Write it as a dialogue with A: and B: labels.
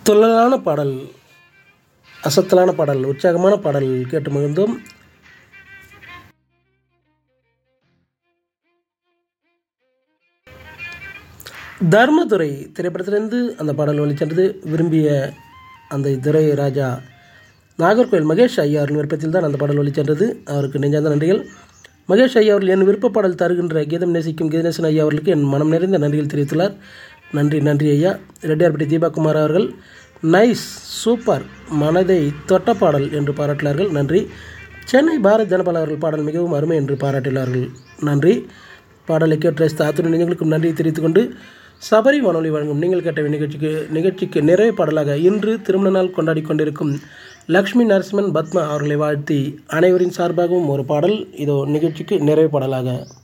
A: துள்ளலான பாடல் அசத்தலான பாடல் உற்சாகமான பாடல் கேட்டு மகிழ்ந்தோம் தர்மதுரை திரைப்படத்திலிருந்து அந்த பாடல் வழிச்சென்றது விரும்பிய அந்த துரை ராஜா நாகர்கோவில் மகேஷ் ஐயா அவர்கள் விருப்பத்தில் தான் அந்த பாடல் வழிச்சென்றது அவருக்கு நெஞ்சார்ந்த நன்றிகள் மகேஷ் ஐயா அவர்கள் என் விருப்ப பாடல் தருகின்ற கீதம் நேசிக்கும் கீதநேசன் ஐயா அவர்களுக்கு என் மனம் நிறைந்த நன்றிகள் தெரிவித்துள்ளார் நன்றி நன்றி ஐயா ரெட்டியார்பட்டி தீபாகுமார் அவர்கள் நைஸ் சூப்பர் மனதை தொட்ட பாடல் என்று பாராட்டினார்கள் நன்றி சென்னை பாரத் ஜனபால் அவர்கள் பாடல் மிகவும் அருமை என்று பாராட்டினார்கள் நன்றி பாடலை கேட்டு ரசித்த அத்துணை நிகழ்ச்சிக்கும் நன்றி தெரிவித்துக் கொண்டு சபரி வானொலி வழங்கும் நீங்கள் கேட்ட நிகழ்ச்சிக்கு நிகழ்ச்சிக்கு நிறைவு பாடலாக இன்று திருமண நாள் கொண்டாடி கொண்டிருக்கும் லக்ஷ்மி நரசிம்மன் பத்மா அவர்களை வாழ்த்தி அனைவரின் சார்பாகவும் ஒரு பாடல் இதோ நிகழ்ச்சிக்கு நிறைவு பாடலாக